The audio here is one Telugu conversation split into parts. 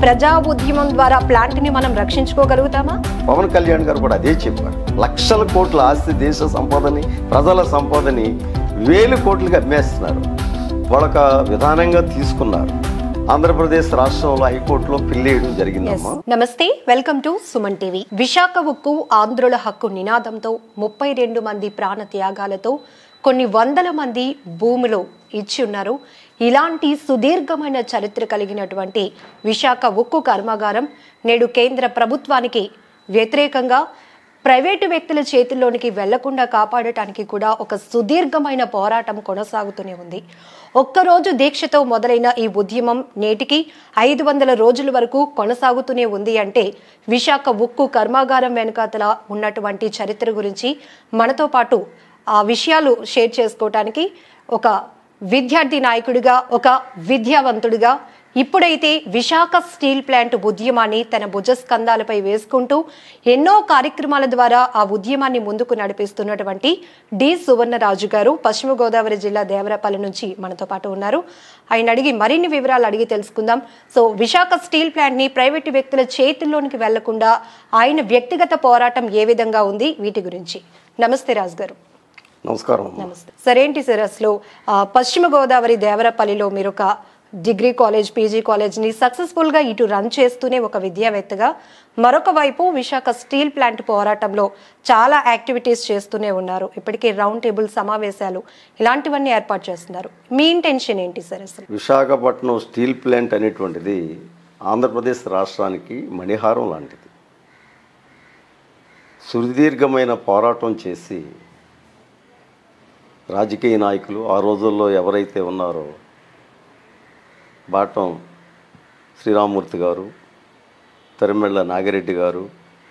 ప్రజా ఉద్యమం ద్వారా ప్లాంట్ ని మనం రక్షించుకోగలుగుతామా పవన్ కళ్యాణ్ గారు కూడా అదే చెప్పారు లక్షల కోట్ల ఆస్తి దేశ సంపదని ప్రజల సంపదని వేలు కోట్లుగా అమ్మేస్తున్నారు వాళ్ళొక విధానంగా తీసుకున్నారు ఆంధ్రప్రదేశ్ రాష్ట్రంలో హైకోర్టులో పిల్లేయడం జరిగిందమ్మా నమస్తే welcome to Suman TV Visakha ఉక్కు ఆంధ్రుల హక్కు నినాదంతో ముప్పై రెండు మంది ప్రాణ త్యాగాలతో కొన్ని వందల మంది భూమిలో ఇచ్చి ఉన్నారు ఇలాంటి సుదీర్ఘమైన చరిత్ర కలిగినటువంటి విశాఖ ఉక్కు కర్మాగారం నేడు కేంద్ర ప్రభుత్వానికి వ్యతిరేకంగా ప్రైవేటు వ్యక్తుల చేతుల్లోనికి వెళ్లకుండా కాపాడటానికి కూడా ఒక సుదీర్ఘమైన పోరాటం కొనసాగుతూనే ఉంది ఒక్కరోజు దీక్షతో మొదలైన ఈ ఉద్యమం నేటికి ఐదు వందల రోజుల వరకు కొనసాగుతూనే ఉంది అంటే విశాఖ ఉక్కు కర్మాగారం వెనుకాతల ఉన్నటువంటి చరిత్ర గురించి మనతో పాటు ఆ విషయాలు షేర్ చేసుకోవటానికి ఒక విద్యార్థి నాయకుడిగా ఒక విద్యావంతుడిగా ఇప్పుడైతే విశాఖ స్టీల్ ప్లాంట్ ఉద్యమాన్ని తన భుజస్కంధాలపై వేసుకుంటూ ఎన్నో కార్యక్రమాల ద్వారా ఆ ఉద్యమాన్ని ముందుకు నడిపిస్తున్నటువంటి డి సువర్ణరాజు గారు పశ్చిమ గోదావరి జిల్లా దేవరపల్లి నుంచి మనతో పాటు ఉన్నారు ఆయన అడిగి మరిన్ని వివరాలు అడిగి తెలుసుకుందాం సో విశాఖ స్టీల్ ప్లాంట్ ని ప్రైవేటు వ్యక్తుల చేతుల్లోనికి వెళ్లకుండా ఆయన వ్యక్తిగత పోరాటం ఏ విధంగా ఉంది వీటి గురించి నమస్తే రాజు గారు నమస్కారం అమ్మా. నమస్తే సరేంటి సార్ అసలు ఆ, పశ్చిమ గోదావరి దేవరపల్లిలో మీరు ఒక డిగ్రీ కాలేజ్ పీజీ కాలేజ్ని సక్సెస్ఫుల్గా ఇటు రన్ చేస్తూనే ఒక విద్యావేత్తగా మరొక వైపు విశాఖ స్టీల్ ప్లాంట్ పోరాటంలో చాలా యాక్టివిటీస్ చేస్తూనే ఉన్నారు ఇప్పటికే రౌండ్ టేబుల్ సమావేశాలు ఇలాంటివన్నీ ఏర్పాటు చేస్తున్నారు మీ ఇంటెన్షన్ ఏంటి సార్ అసలు విశాఖపట్నం స్టీల్ ప్లాంట్ అనేటువంటిది ఆంధ్రప్రదేశ్ రాష్ట్రానికి మణిహారం లాంటిది సుదీర్ఘమైన పోరాటం చేసి రాజకీయ నాయకులు ఆ రోజుల్లో ఎవరైతే ఉన్నారో బాటం శ్రీరామూర్తి గారు తరిమెళ్ళ నాగిరెడ్డి గారు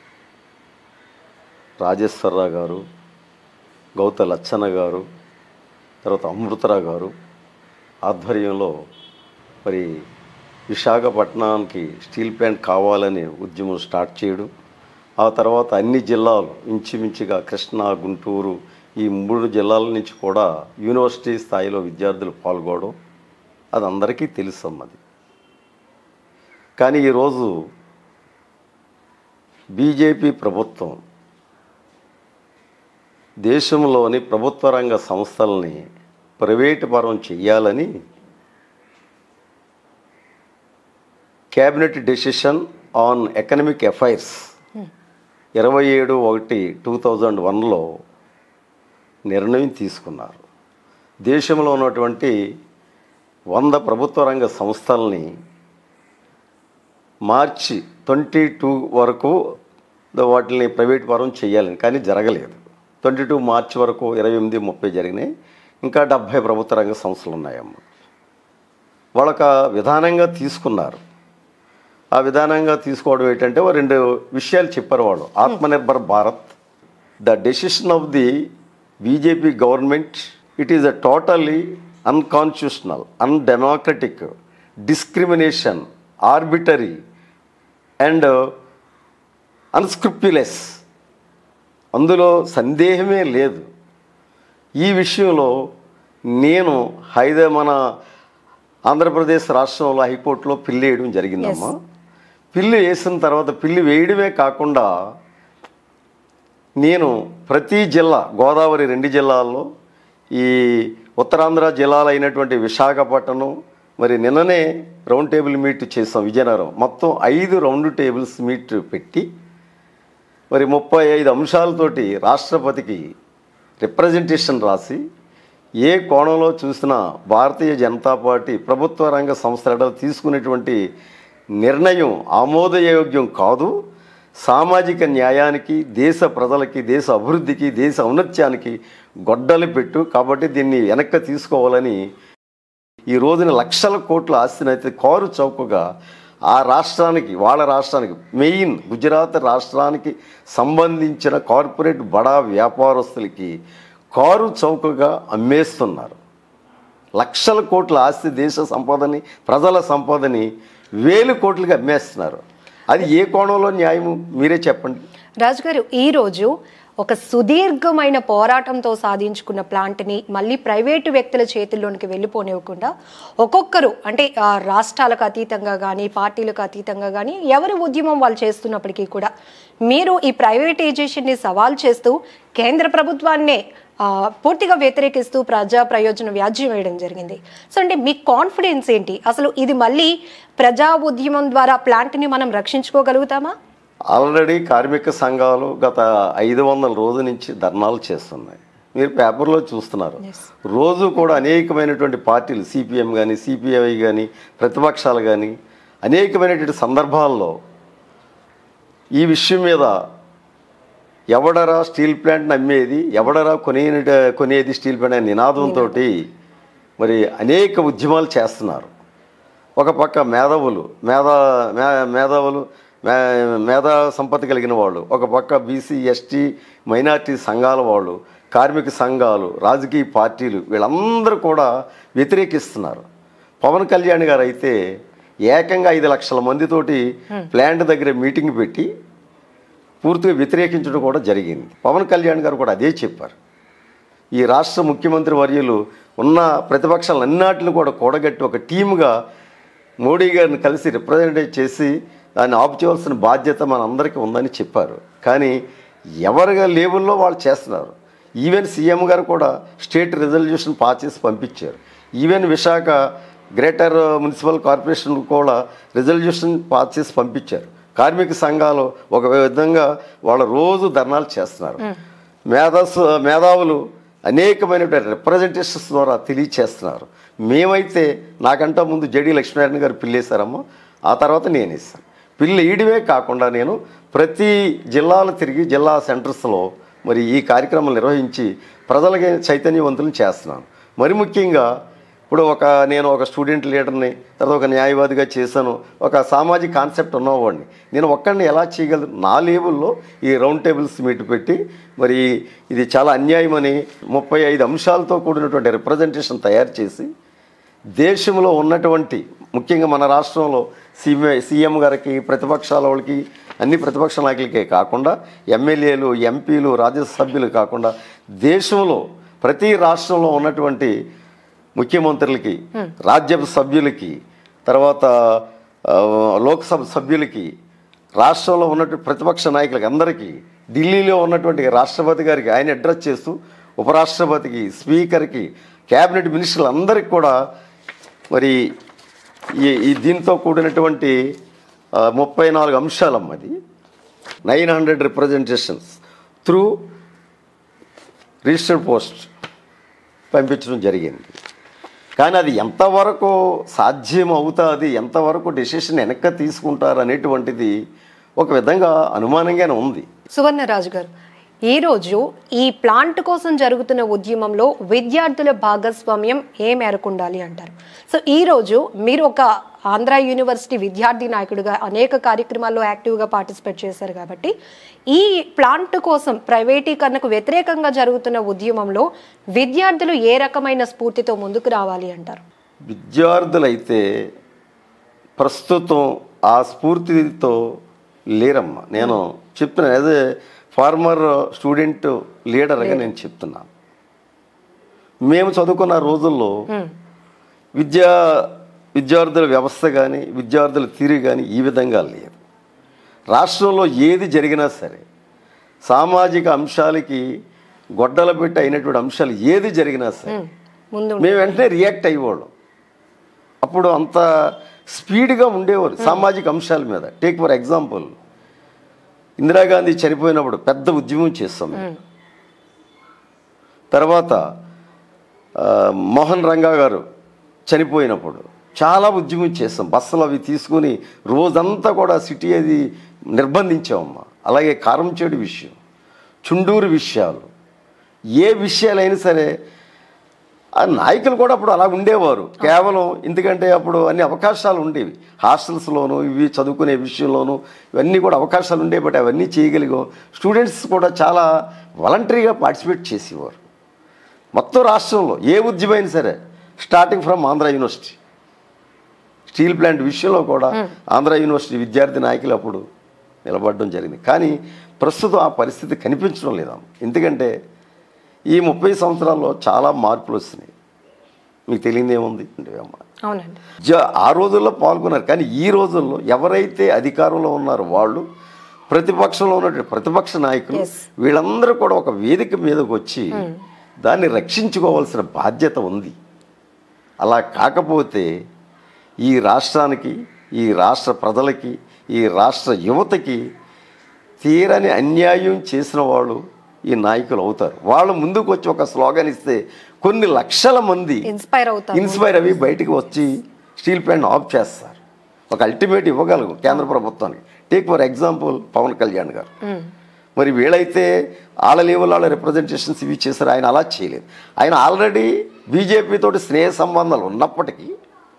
రాజేశ్వరరావు గారు గౌత లచ్చన్న గారు తర్వాత అమృతరావు గారు ఆధ్వర్యంలో మరి విశాఖపట్నానికి స్టీల్ ప్లాంట్ కావాలని ఉద్యమం స్టార్ట్ చేయడం ఆ తర్వాత అన్ని జిల్లాలు ఇంచుమించుగా కృష్ణా గుంటూరు ఈ మూడు జిల్లాల నుంచి కూడా యూనివర్సిటీ స్థాయిలో విద్యార్థులు పాల్గొనడం అది అందరికీ తెలుసమ్మది కానీ ఈరోజు బీజేపీ ప్రభుత్వం దేశంలోని ప్రభుత్వ రంగ సంస్థల్ని ప్రైవేటు పరం చెయ్యాలని cabinet decision on economic affairs ఇరవై ఏడు ఒకటి టూ థౌజండ్ వన్లో నిర్ణయం తీసుకున్నారు దేశంలో ఉన్నటువంటి వంద ప్రభుత్వ రంగ సంస్థల్ని మార్చి ట్వంటీ టూ వరకు ద- వాటిని ప్రైవేట్ పరం చేయాలని కానీ జరగలేదు ట్వంటీ టూ మార్చి వరకు ఇరవై ఎనిమిది ముప్పై జరిగినాయి ఇంకా డెబ్భై ప్రభుత్వ రంగ సంస్థలు ఉన్నాయమ్మ వాళ్ళొక విధానంగా తీసుకున్నారు ఆ విధానంగా తీసుకోవడం ఏంటంటే ఓ రెండు విషయాలు చెప్పారు వాళ్ళు Atmanirbhar Bharat the decision of the BJP government it is a totally unconstitutional undemocratic discrimination arbitrary and unscrupulous అందులో సందేహమే లేదు ఈ విషయంలో నేను హైదే మన ఆంధ్రప్రదేశ్ రాష్ట్రంలో హైకోర్టులో పిల్లి వేయడం జరిగిందమ్మా పిల్లి వేసిన తర్వాత పిల్లి వేయడమే కాకుండా నేను ప్రతి జిల్లా గోదావరి రెండు జిల్లాల్లో ఈ ఉత్తరాంధ్ర జిల్లాలు అయినటువంటి విశాఖపట్నం మరి నిన్ననే రౌండ్ టేబుల్ మీట్ చేసాం విజయనగరం మొత్తం ఐదు రౌండ్ టేబుల్స్ మీట్ పెట్టి మరి ముప్పై ఐదు అంశాలతోటి రాష్ట్రపతికి రిప్రజెంటేషన్ రాసి ఏ కోణంలో చూసినా భారతీయ జనతా పార్టీ ప్రభుత్వ రంగ సంస్థల తీసుకునేటువంటి నిర్ణయం ఆమోదయోగ్యం కాదు సామాజిక న్యాయానికి దేశ ప్రజలకి దేశ అభివృద్ధికి దేశ ఔన్నత్యానికి గొడ్డలి పెట్టు కాబట్టి దీన్ని వెనక్కి తీసుకోవాలని ఈ రోజున లక్షల కోట్ల ఆస్తిని అయితే కారు చౌకగా ఆ రాష్ట్రానికి వాళ్ళ రాష్ట్రానికి మెయిన్ గుజరాత్ రాష్ట్రానికి సంబంధించిన కార్పొరేట్ బడా వ్యాపారస్తులకి కారు చౌకగా అమ్మేస్తున్నారు లక్షల కోట్ల ఆస్తి దేశ సంపదని ప్రజల సంపదని వేలు కోట్లుగా అమ్మేస్తున్నారు అది ఏ కోణంలో న్యాయము మీరే చెప్పండి రాజు గారు ఈ రోజు ఒక సుదీర్ఘమైన పోరాటంతో సాధించుకున్న ప్లాంట్ని మళ్ళీ ప్రైవేటు వ్యక్తుల చేతుల్లోనికి వెళ్ళిపోనివ్వకుండా ఒక్కొక్కరు అంటే ఆ, రాష్ట్రాలకు అతీతంగా కానీ పార్టీలకు అతీతంగా కానీ ఎవరి ఉద్యమం వాళ్ళు చేస్తున్నప్పటికీ కూడా మీరు ఈ ప్రైవేటైజేషన్ని సవాల్ చేస్తూ కేంద్ర ప్రభుత్వాన్నే ఆ, పూర్తిగా వ్యతిరేకిస్తూ ప్రజా ప్రయోజన వ్యాజ్యం వేయడం జరిగింది సో అంటే మీ కాన్ఫిడెన్స్ ఏంటి అసలు ఇది మళ్ళీ ప్రజా ఉద్యమం ద్వారా ప్లాంట్ని మనం రక్షించుకోగలుగుతామా ఆల్రెడీ కార్మిక సంఘాలు గత ఐదు వందల రోజుల నుంచి ధర్నాలు చేస్తున్నాయి మీరు పేపర్లో చూస్తున్నారు Yes. రోజు కూడా అనేకమైనటువంటి పార్టీలు సిపిఎం కానీ సిపిఐ కానీ ప్రతిపక్షాలు కానీ అనేకమైనటువంటి సందర్భాల్లో ఈ విషయం మీద ఎవడరా స్టీల్ ప్లాంట్ అమ్మేది ఎవడరా కొనే కొనేది స్టీల్ ప్లాంట్ అనే నినాదంతో మరి అనేక ఉద్యమాలు చేస్తున్నారు ఒక పక్క మేధావులు మేధా మే- మేధావులు మే- మేధా సంపత్తి కలిగిన వాళ్ళు ఒక పక్క బీసీ ఎస్టీ మైనార్టీ సంఘాల వాళ్ళు కార్మిక సంఘాలు రాజకీయ పార్టీలు వీళ్ళందరూ కూడా వ్యతిరేకిస్తున్నారు పవన్ కళ్యాణ్ గారు అయితే ఏకంగా ఐదు లక్షల మందితోటి ప్లాంట్ దగ్గర మీటింగ్ పెట్టి పూర్తిగా వ్యతిరేకించడం కూడా జరిగింది పవన్ కళ్యాణ్ గారు కూడా అదే చెప్పారు ఈ రాష్ట్ర ముఖ్యమంత్రి వర్యులు ఉన్న ప్రతిపక్షాలన్నిటిని కూడా కూడగట్టి ఒక టీముగా మోడీ గారిని కలిసి రిప్రజెంటేట్ చేసి దాన్ని ఆపు చేయవలసిన బాధ్యత మనందరికీ ఉందని చెప్పారు కానీ ఎవరి లేబుల్లో వాళ్ళు చేస్తున్నారు ఈవెన్ సీఎం గారు కూడా స్టేట్ రిజల్యూషన్ పాస్ చేసి పంపించారు even Visakha greater municipal corporation కూడా రిజల్యూషన్ పాస్ చేసి పంపించారు కార్మిక సంఘాలు ఒక విధంగా వాళ్ళ రోజు ధర్నాలు చేస్తున్నారు మేధస్ మేధావులు అనేకమైన రిప్రజెంటేషన్స్ ద్వారా తెలియచేస్తున్నారు మేమైతే నాకంటా ముందు జడి లక్ష్మీనారాయణ గారు పిల్లేశారమ్మో ఆ తర్వాత నేను ఇస్తాను పిల్లి ఈడివే కాకుండా నేను ప్రతి జిల్లాలు తిరిగి జిల్లా సెంటర్స్లో మరి ఈ కార్యక్రమం నిర్వహించి ప్రజలకి చైతన్యవంతులను చేస్తున్నాను మరి ముఖ్యంగా ఇప్పుడు ఒక నేను ఒక స్టూడెంట్ లీడర్ని తర్వాత ఒక న్యాయవాదిగా చేశాను ఒక సామాజిక కాన్సెప్ట్ ఉన్నవాడిని నేను ఒక్కడిని ఎలా చేయగలను నా లేబుల్లో ఈ రౌండ్ టేబుల్స్ మీట్ పెట్టి మరి ఇది చాలా అన్యాయమని ముప్పై ఐదు అంశాలతో కూడినటువంటి రిప్రజెంటేషన్ తయారు చేసి దేశంలో ఉన్నటువంటి ముఖ్యంగా మన రాష్ట్రంలో సీఎం సీఎం గారికి ప్రతిపక్షాల వాళ్ళకి అన్ని ప్రతిపక్ష నాయకులకే కాకుండా ఎమ్మెల్యేలు ఎంపీలు రాజ్యసభ సభ్యులు కాకుండా దేశంలో ప్రతి రాష్ట్రంలో ఉన్నటువంటి ముఖ్యమంత్రులకి రాజ్యసభ సభ్యులకి తర్వాత ఆ, లోక్సభ సభ్యులకి రాష్ట్రంలో ఉన్నటువంటి ప్రతిపక్ష నాయకులకి అందరికీ ఢిల్లీలో ఉన్నటువంటి రాష్ట్రపతి గారికి ఆయన అడ్రస్ చేస్తూ ఉపరాష్ట్రపతికి స్పీకర్కి క్యాబినెట్ మినిస్టర్లు అందరికి కూడా మరి ఈ ఈ దీంతో కూడినటువంటి ఆ, ముప్పై నాలుగు అంశాలమ్మ అది nine hundred representations through registered post పంపించడం జరిగింది కానీ అది ఎంతవరకు సాధ్యం అవుతుంది ఎంతవరకు డెసిషన్ వెనక్కి తీసుకుంటారు అనేటువంటిది ఒక విధంగా అనుమానంగానే ఉంది సువర్ణరాజు గారు ఈ రోజు ఈ ప్లాంట్ కోసం జరుగుతున్న ఉద్యమంలో విద్యార్థుల భాగస్వామ్యం ఏ మేరకు ఉండాలి అంటారు సో ఈ రోజు మీరు ఒక ఆంధ్ర యూనివర్సిటీ విద్యార్థి నాయకుడిగా అనేక కార్యక్రమాల్లో యాక్టివ్గా పార్టిసిపేట్ చేశారు కాబట్టి ఈ ప్లాంట్ కోసం ప్రైవేటీకరణకు వ్యతిరేకంగా జరుగుతున్న ఉద్యమంలో విద్యార్థులు ఏ రకమైన స్ఫూర్తితో ముందుకు రావాలి అంటారు విద్యార్థులైతే ప్రస్తుతం ఆ స్ఫూర్తితో లేరమ్మా నేను చెప్తున్నా యాజ్ ఏ ఫార్మర్ స్టూడెంట్ లీడర్గా నేను చెప్తున్నాను మేము చదువుకున్న రోజుల్లో విద్యా విద్యార్థుల వ్యవస్థ కానీ విద్యార్థుల తీరు కానీ ఈ విధంగా లేదు రాష్ట్రంలో ఏది జరిగినా సరే సామాజిక అంశాలకి గొడ్డల పెట్టి అయినటువంటి అంశాలు ఏది జరిగినా సరే ముందు మేము వెంటనే రియాక్ట్ అయ్యేవాళ్ళం అప్పుడు అంత స్పీడ్గా ఉండేవారు సామాజిక అంశాల మీద టేక్ ఫర్ ఎగ్జాంపుల్ ఇందిరాగాంధీ చనిపోయినప్పుడు పెద్ద ఉద్యమం చేస్తాం మేము. తర్వాత ఆ, మోహన్ రంగా గారు చనిపోయినప్పుడు చాలా ఉద్యమం చేస్తాం బస్సులు అవి తీసుకుని రోజంతా కూడా సిటీ అది నిర్బంధించామమ్మా అలాగే కారంచేడు విషయం చుండూరు విషయాలు ఏ విషయాలైనా సరే ఆ నాయకులు కూడా అప్పుడు అలా ఉండేవారు కేవలం ఎందుకంటే అప్పుడు అన్ని అవకాశాలు ఉండేవి హాస్టల్స్లోను ఇవి చదువుకునే విషయంలోను ఇవన్నీ కూడా అవకాశాలు ఉండేవి బట్ అవన్నీ చేయగలిగాం స్టూడెంట్స్ కూడా చాలా వాలంటరీగా పార్టిసిపేట్ చేసేవారు మొత్తం రాష్ట్రంలో ఏ ఉద్యమైనా సరే starting from Andhra university steel plant విషయంలో కూడా ఆంధ్ర యూనివర్సిటీ విద్యార్థి నాయకులు అప్పుడు నిలబడడం జరిగింది కానీ ప్రస్తుతం ఆ పరిస్థితి కనిపించడం లేదమ్మ ఎందుకంటే ఈ ముప్పై సంవత్సరాల్లో చాలా మార్పులు వస్తున్నాయి మీకు తెలియదు ఏముంది అమ్మ అవునండి జ ఆ రోజుల్లో పాల్గొన్నారు కానీ ఈ రోజుల్లో ఎవరైతే అధికారంలో ఉన్నారో వాళ్ళు ప్రతిపక్షంలో ఉన్నటువంటి ప్రతిపక్ష నాయకులు Yes. వీళ్ళందరూ కూడా ఒక వేదిక మీదకి వచ్చి దాన్ని రక్షించుకోవాల్సిన బాధ్యత ఉంది అలా కాకపోతే ఈ రాష్ట్రానికి ఈ రాష్ట్ర ప్రజలకి ఈ రాష్ట్ర యువతకి తీరని అన్యాయం చేసిన వాళ్ళు ఈ నాయకులు అవుతారు వాళ్ళు ముందుకు వచ్చి ఒక స్లోగన్ ఇస్తే కొన్ని లక్షల మంది ఇన్స్పైర్ అవుతారు ఇన్స్పైర్ అవి బయటికి వచ్చి స్టీల్ ప్లాంట్ ఆఫ్ చేస్తారు ఒక అల్టిమేట్ ఇవ్వగలరు కేంద్ర ప్రభుత్వానికి take for example Pawan Kalyan గారు ఉమ్. మరి వీళ్ళైతే వాళ్ళ లెవెల్ వాళ్ళ రిప్రజెంటేషన్స్ ఇవి చేశారు ఆయన అలా చేయలేదు ఆయన ఆల్రెడీ బీజేపీ తోటి స్నేహ సంబంధాలు ఉన్నప్పటికీ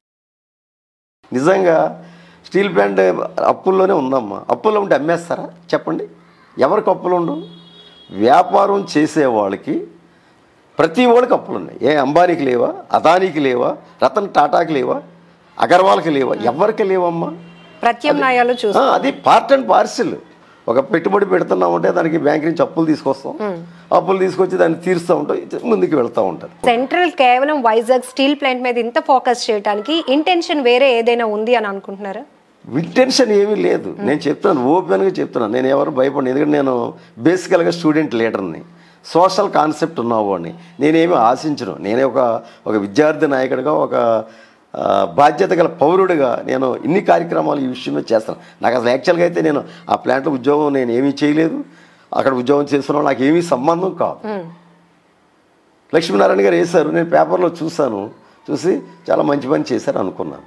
నిజంగా స్టీల్ ప్లాంట్ అప్పుల్లోనే ఉందమ్మా అప్పుల్లో ఉంటే అమ్మేస్తారా చెప్పండి ఎవరికి అప్పులు ఉండవు వ్యాపారం చేసే వాళ్ళకి ప్రతి వాళ్ళకి అప్పులు ఉన్నాయి ఏ అంబానీకి లేవా అదానీకి లేవా రతన్ టాటాకి లేవా అగర్వాల్కి లేవా ఎవరికి లేవమ్మా ప్రత్యామ్నాయాలు ఆ, చూస్తారు అది పార్ట్ అండ్ పార్సిల్ ఒక పెట్టుబడి పెడుతున్నామంటే దానికి బ్యాంక్ నుంచి అప్పులు తీసుకొస్తాం అప్పులు తీసుకొచ్చి దాన్ని తీరుస్తూ ఉంటాం ముందుకు వెళ్తూ ఉంటారు సెంట్రల్ కేవలం వైజాగ్ స్టీల్ ప్లాంట్ మీద ఇంత ఫోకస్ చేయడానికి ఇంటెన్షన్ వేరే ఏదైనా ఉంది అని అనుకుంటున్నారా ఇంటెన్షన్ ఏమీ లేదు నేను చెప్తాను ఓపెన్గా చెప్తున్నాను నేను ఎవరు భయపడిన ఎందుకంటే నేను బేసికల్గా స్టూడెంట్ లీడర్ని సోషల్ కాన్సెప్ట్ ఉన్నవాడిని నేనేమి ఆశించను నేనే ఒక ఒక విద్యార్థి నాయకుడిగా ఒక ఆ, బాధ్యత గల పౌరుడిగా నేను ఇన్ని కార్యక్రమాలు ఈ విషయమే చేస్తాను నాకు అసలు యాక్చువల్గా అయితే నేను ఆ ప్లాంట్లో ఉద్యోగం నేను ఏమీ చేయలేదు అక్కడ ఉద్యోగం చేస్తున్నా నాకు ఏమీ సంబంధం కాదు ఉమ్. లక్ష్మీనారాయణ గారు వేశారు నేను పేపర్లో చూశాను చూసి చాలా మంచి పని చేశారు అనుకున్నాను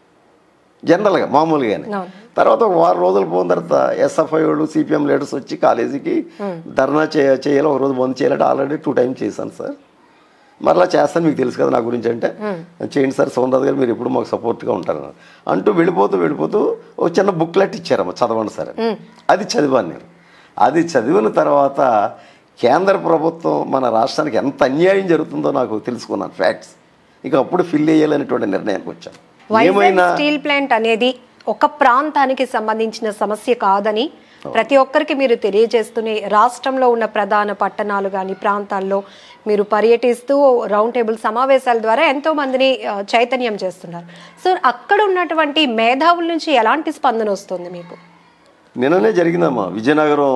జనరల్గా మామూలుగానే అవును. తర్వాత ఒక వారం రోజులు పోయిన తర్వాత ఎస్ఎఫ్ఐ వాళ్ళు సిపిఎం లీడర్స్ వచ్చి కాలేజీకి ధర్నా చేయ చేయాలి ఒక రోజు బంద్ చేయాలంటే ఆల్రెడీ టూ టైమ్స్ చేశాను సార్ మరలా చేస్తాను మీకు తెలుసు కదా నా గురించి అంటే చేయండి సార్ సోమరాజు గారు మీరు ఎప్పుడు మాకు సపోర్ట్గా ఉంటారు అన్నారు. అంటూ వెళ్ళిపోతూ వెళ్ళిపోతూ ఒక చిన్న బుక్లెట్ ఇచ్చారమ్మ చదవండి సార్ అని. అది చదివాను నేను అది చదివిన తర్వాత కేంద్ర ప్రభుత్వం మన రాష్ట్రానికి ఎంత అన్యాయం జరుగుతుందో నాకు తెలుసుకున్నాను ఫ్యాక్ట్స్ ఇక అప్పుడు ఫిల్ చేయాలనేటువంటి నిర్ణయానికి వచ్చాను వైజాగ్ ఏమైనా స్టీల్ ప్లాంట్ అనేది ఒక ప్రాంతానికి సంబంధించిన సమస్య కాదని ప్రతి ఒక్కరికి మీరు తెలియజేస్తూనే రాష్ట్రంలో ఉన్న ప్రధాన పట్టణాలు కానీ ప్రాంతాల్లో మీరు పర్యటిస్తూ రౌండ్ టేబుల్ సమావేశాల ద్వారా ఎంతో మందిని ఆ, చైతన్యం చేస్తున్నారు సో అక్కడ ఉన్నటువంటి మేధావుల నుంచి ఎలాంటి స్పందన వస్తుంది మీకు నిన్ననే జరిగిందమ్మా విజయనగరం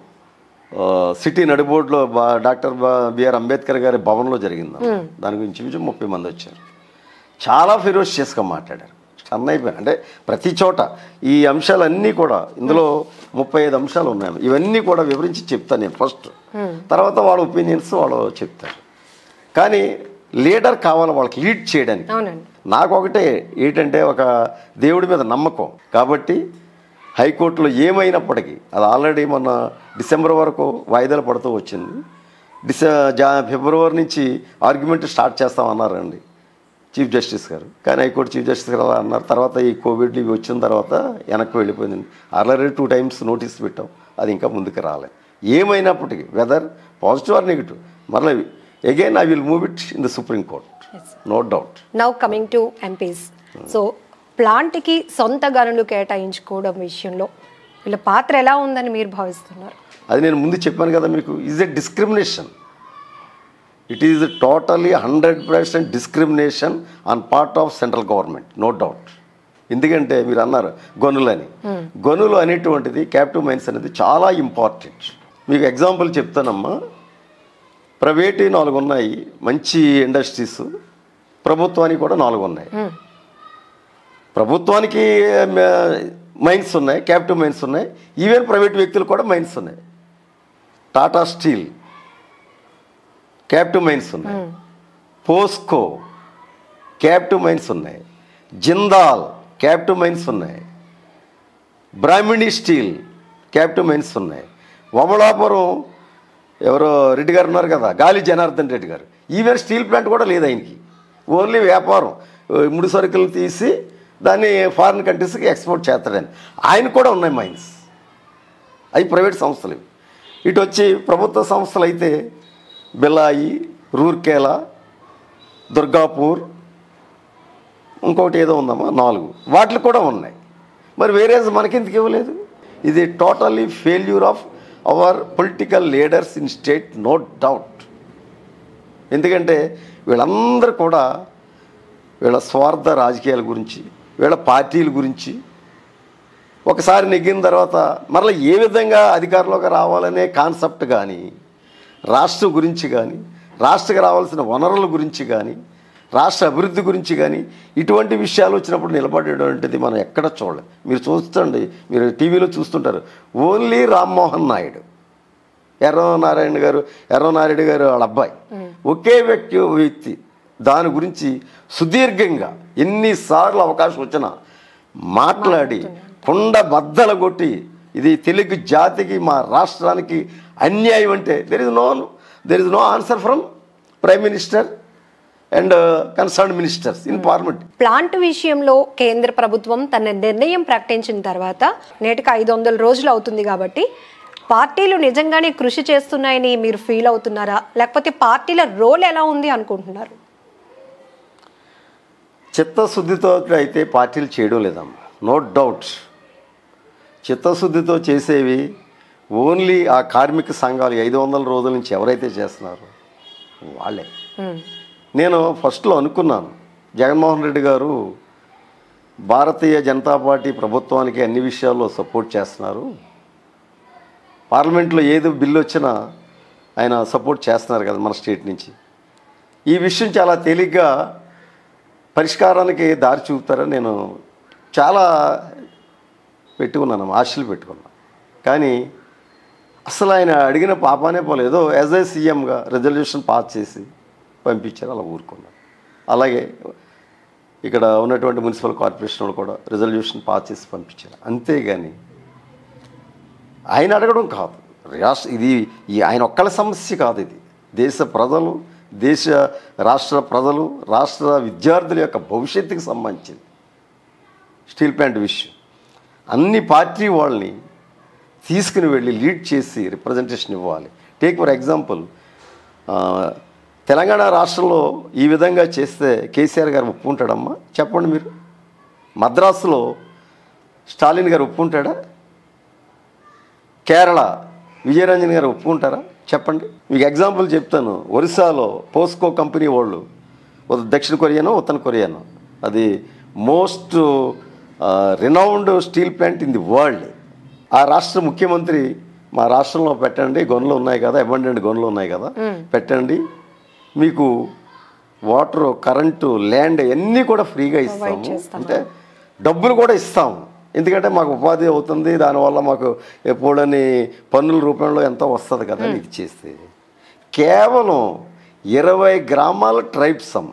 ఆ, సిటీ నడిబోర్డులో బా డాక్టర్ బా- బిఆర్ అంబేద్కర్ గారి భవన్లో జరిగిందమ్మా దాని గురించి ఇంచుమించు ముప్పై మంది వచ్చారు చాలా ఫిరోషియస్గా మాట్లాడారు స్టన్ అయిపోయాను అంటే ప్రతి చోట ఈ అంశాలన్నీ కూడా ఇందులో ముప్పై ఐదు అంశాలు ఉన్నాయి ఇవన్నీ కూడా వివరించి చెప్తాను నేను ఫస్ట్ తర్వాత వాళ్ళ ఒపీనియన్స్ వాళ్ళు చెప్తారు కానీ లీడర్ కావాలి వాళ్ళకి లీడ్ చేయడానికి అవునండి నాకు ఒకటే ఏంటంటే ఒక దేవుడి మీద నమ్మకం కాబట్టి హైకోర్టులో ఏమైనప్పటికీ అది ఆల్రెడీ మొన్న డిసెంబర్ వరకు వాయిదాలు పడుతూ వచ్చింది డిసె జా ఫిబ్రవరి నుంచి ఆర్గ్యుమెంట్ స్టార్ట్ చేస్తామన్నారండి చీఫ్ జస్టిస్ గారు కానీ హైకోర్టు చీఫ్ జస్టిస్ గారు అలా అన్నారు తర్వాత ఈ కోవిడ్ ఇవి వచ్చిన తర్వాత వెనక్కి వెళ్ళిపోయింది ఆల్రెడీ టూ టైమ్స్ నోటీస్ పెట్టాం అది ఇంకా ముందుకు రాలే ఏమైనప్పటికీ వెదర్ పాజిటివ్ ఆర్ నెగిటివ్ మరలా again I will move it in the supreme court no doubt now coming to MPs so ప్లాంట్కి సొంత గనులు కేటాయించుకోవడం విషయంలో వీళ్ళ పాత్ర ఎలా ఉందని మీరు భావిస్తున్నారు అది నేను ముందు చెప్పాను కదా మీకు is a discrimination it is totally hundred percent discrimination on part of central government no doubt ఎందుకంటే మీరు అన్నారు గనులని గనులు అనేటువంటిది క్యాపిటల్ మైన్స్ అనేది చాలా ఇంపార్టెంట్ మీకు ఎగ్జాంపుల్ చెప్తానమ్మా ప్రైవేట్ నాలుగు ఉన్నాయి మంచి ఇండస్ట్రీస్ ప్రభుత్వానికి కూడా నాలుగు ఉన్నాయి ప్రభుత్వానికి మైన్స్ ఉన్నాయి క్యాపిటల్ మైన్స్ ఉన్నాయి ఈవెన్ ప్రైవేట్ వ్యక్తులు కూడా మైన్స్ ఉన్నాయి టాటా స్టీల్ క్యాపిటల్ మైన్స్ ఉన్నాయి పోస్కో క్యాపిటల్ మైన్స్ ఉన్నాయి జిందాల్ క్యాపిటల్ మైన్స్ ఉన్నాయి బ్రాహ్మిణి స్టీల్ క్యాపిటల్ మైన్స్ ఉన్నాయి వమలాపురం ఎవరో రెడ్డి గారు ఉన్నారు కదా గాలి జనార్దన్ రెడ్డి గారు ఈవెన్ స్టీల్ ప్లాంట్ కూడా లేదు ఆయనకి ఓన్లీ వ్యాపారం ఓ ముడి సరుకులు తీసి దాన్ని ఫారిన్ కంట్రీస్కి ఎక్స్పోర్ట్ చేస్తాడని ఆయన కూడా ఉన్నాయి మైన్స్ అవి ప్రైవేట్ సంస్థలు ఇవి. ఇటు వచ్చి ప్రభుత్వ సంస్థలు అయితే బిలాయి రూర్కేలా దుర్గాపూర్ ఇంకొకటి ఏదో ఉందమ్మా నాలుగు వాటికి కూడా ఉన్నాయి మరి వేరే మనకి ఎందుకు ఇవ్వలేదు ఇది totally failure of our political leaders in state no doubt ఎందుకంటే వీళ్ళందరూ కూడా వీళ్ళ స్వార్థ రాజకీయాల గురించి వీళ్ళ పార్టీల గురించి ఒకసారి నెగ్గిన తర్వాత మరలా ఏ విధంగా అధికారంలోకి రావాలనే కాన్సెప్ట్ కానీ రాష్ట్రం గురించి కానీ రాష్ట్రకి రావాల్సిన వనరుల గురించి కానీ రాష్ట్ర అభివృద్ధి గురించి కానీ ఇటువంటి విషయాలు వచ్చినప్పుడు నిలబడేటువంటిది మనం ఎక్కడ చూడలేదు మీరు చూస్తుండి మీరు టీవీలో చూస్తుంటారు ఓన్లీ రామ్మోహన్ నాయుడు ఎర్రనారాయణ గారు ఎర్రనారాయణ గారు వాళ్ళ అబ్బాయి ఒకే వ్యక్తి వ్యక్తి దాని గురించి సుదీర్ఘంగా ఎన్నిసార్లు అవకాశం వచ్చినా మాట్లాడి కుండ బద్దలు కొట్టి ఇది తెలుగు జాతికి మా రాష్ట్రానికి అన్యాయం అంటే there is no there is no answer from prime minister and concern ministers in parliament plant విషయంలో కేంద్ర ప్రభుత్వం తన నిర్ణయం ప్రకటించిన తర్వాత నేటికి ఐదు వందల రోజులు అవుతుంది కాబట్టి పార్టీలు నిజంగానే కృషి చేస్తున్నాయని మీరు ఫీల్ అవుతున్నారా లేకపోతే పార్టీల రోల్ ఎలా ఉంది అనుకుంటున్నారు చిత్తశుద్ధితో అయితే పార్టీలు చేయడం లేదమ్మా నో డౌట్ చిత్తశుద్ధితో చేసేవి ఓన్లీ ఆ కార్మిక సంఘాలు ఐదు వందల రోజుల నుంచి ఎవరైతే చేస్తున్నారో వాళ్ళే ఉమ్, నేను ఫస్ట్లో అనుకున్నాను జగన్మోహన్ రెడ్డి గారు భారతీయ జనతా పార్టీ ప్రభుత్వానికి అన్ని విషయాల్లో సపోర్ట్ చేస్తున్నారు పార్లమెంట్లో ఏది బిల్లు వచ్చినా ఆయన సపోర్ట్ చేస్తున్నారు కదా మన స్టేట్ నుంచి ఈ విషయం చాలా తేలిగ్గా పరిష్కారానికి దారి చూపుతారని నేను చాలా పెట్టుకున్నాను ఆశలు పెట్టుకున్నాను కానీ అసలు ఆయన అడిగిన పాపానే పోలేదు యాజ్ ఏ సీఎంగా రెజల్యూషన్ పాస్ చేసి పంపించారు అలా ఊరుకున్నారు అలాగే ఇక్కడ ఉన్నటువంటి మున్సిపల్ కార్పొరేషన్ వాళ్ళు కూడా రెజల్యూషన్ పాస్ చేసి పంపించారు అంతేగాని ఆయన అడగడం కాదు రాష్ట్ర ఇది ఈ ఆయన ఒక్కళ్ళ సమస్య కాదు ఇది దేశ ప్రజలు దేశ రాష్ట్ర ప్రజలు రాష్ట్ర విద్యార్థుల యొక్క భవిష్యత్తుకి సంబంధించింది స్టీల్ ప్లాంట్ విషయం అన్ని పార్టీ వాళ్ళని తీసుకుని వెళ్ళి లీడ్ చేసి రిప్రజెంటేషన్ ఇవ్వాలి టేక్ ఫర్ ఎగ్జాంపుల్ తెలంగాణ రాష్ట్రంలో ఈ విధంగా చేస్తే కేసీఆర్ గారు ఒప్పుకుంటాడమ్మా చెప్పండి మీరు మద్రాసులో స్టాలిన్ గారు ఒప్పుకుంటాడా కేరళ విజయరంజన్ గారు ఒప్పుకుంటారా చెప్పండి మీకు ఎగ్జాంపుల్ చెప్తాను ఒరిస్సాలో పోస్కో కంపెనీ వాళ్ళు ఒక దక్షిణ కొరియానో ఉత్తర కొరియానో అది most renowned steel plant in the world ఆ రాష్ట్ర ముఖ్యమంత్రి మా రాష్ట్రంలో పెట్టండి గనులు ఉన్నాయి కదా అబండెంట్ గనులు ఉన్నాయి కదా పెట్టండి మీకు వాటర్ కరెంటు ల్యాండ్ అన్నీ కూడా ఫ్రీగా ఇస్తాము అంటే డబ్బులు కూడా ఇస్తాము ఎందుకంటే మాకు ఉపాధి అవుతుంది దానివల్ల మాకు ఎప్పుడని పన్నుల రూపంలో ఎంతో వస్తుంది కదా అని ఇది చేస్తే కేవలం ఇరవై గ్రామాల ట్రైబ్స్ అమ్మ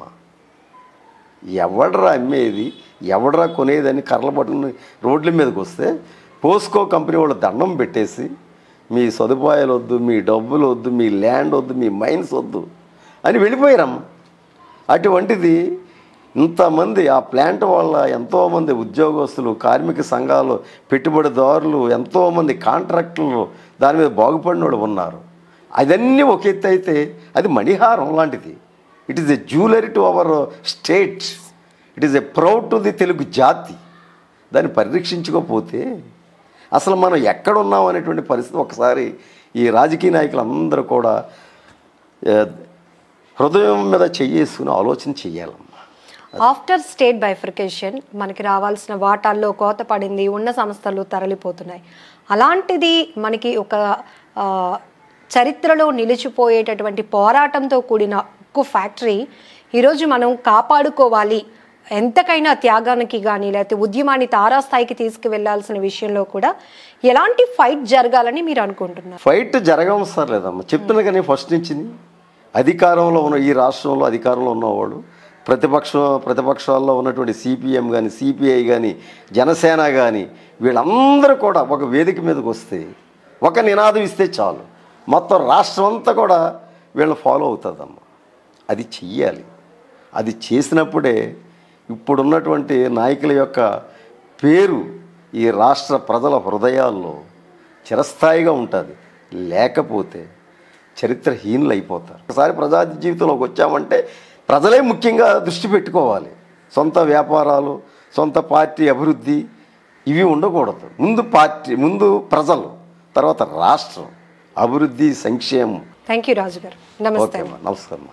ఎవడరా అమ్మేది ఎవడరా కొనేదని కర్రల పట్టుకుని రోడ్ల మీదకి వస్తే పోస్కో కంపెనీ వాళ్ళు దండం పెట్టేసి మీ సదుపాయాలు వద్దు మీ డబ్బులు వద్దు మీ ల్యాండ్ వద్దు మీ మైన్స్ వద్దు అని వెళ్ళిపోయారమ్మ అటువంటిది ఇంతమంది ఆ ప్లాంట్ వల్ల ఎంతోమంది ఉద్యోగస్తులు కార్మిక సంఘాలు పెట్టుబడిదారులు ఎంతోమంది కాంట్రాక్టులు దాని మీద బాగుపడిన వాళ్ళు ఉన్నారు అదన్నీ ఒక ఎత్తు అయితే అది మణిహారం లాంటిది it is a jewellery to our state it is a proud to the Telugu జాతి దాన్ని పరిరక్షించుకోకపోతే అసలు మనం ఎక్కడున్నాం అనేటువంటి పరిస్థితి ఒకసారి ఈ రాజకీయ నాయకులందరూ కూడా ఏ, హృదయం మీద చెయ్యేసుకుని ఆలోచన చెయ్యాలమ్మా ఆఫ్టర్ స్టేట్ బైఫర్కేషన్ మనకి రావాల్సిన వాటాల్లో కోత పడింది ఉన్న సంస్థలు తరలిపోతున్నాయి అలాంటిది మనకి ఒక ఆ, చరిత్రలో నిలిచిపోయేటటువంటి పోరాటంతో కూడిన ఉక్కు ఫ్యాక్టరీ ఈరోజు మనం కాపాడుకోవాలి ఎంతకైనా త్యాగానికి కానీ లేకపోతే ఉద్యమాన్ని తారాస్థాయికి తీసుకువెళ్లాల్సిన విషయంలో కూడా ఎలాంటి ఫైట్ జరగాలని మీరు అనుకుంటున్నారు ఫైట్ జరగవసరం లేదమ్మా చెప్తున్నా కానీ ఫస్ట్ నుంచి అధికారంలో ఉన్న ఈ రాష్ట్రంలో అధికారంలో ఉన్నవాడు ప్రతిపక్ష ప్రతిపక్షాల్లో ఉన్నటువంటి సిపిఎం కానీ సిపిఐ కానీ జనసేన కానీ వీళ్ళందరూ కూడా ఒక వేదిక మీదకి వస్తే ఒక నినాదం ఇస్తే చాలు మొత్తం రాష్ట్రం అంతా కూడా వీళ్ళని ఫాలో అవుతుందమ్మా అది చెయ్యాలి అది చేసినప్పుడే ఇప్పుడున్నటువంటి నాయకుల యొక్క పేరు ఈ రాష్ట్ర ప్రజల హృదయాల్లో చిరస్థాయిగా ఉంటుంది లేకపోతే చరిత్రహీనులు అయిపోతారు ఒకసారి ప్రజా జీవితంలోకి వచ్చామంటే ప్రజలే ముఖ్యంగా దృష్టి పెట్టుకోవాలి సొంత వ్యాపారాలు సొంత పార్టీ అభివృద్ధి ఇవి ఉండకూడదు ముందు పార్టీ ముందు ప్రజలు తర్వాత రాష్ట్రం అభివృద్ధి సంక్షేమం థ్యాంక్ యూ రాజు గారు నమస్తే ఓకే అమ్మా నమస్కారం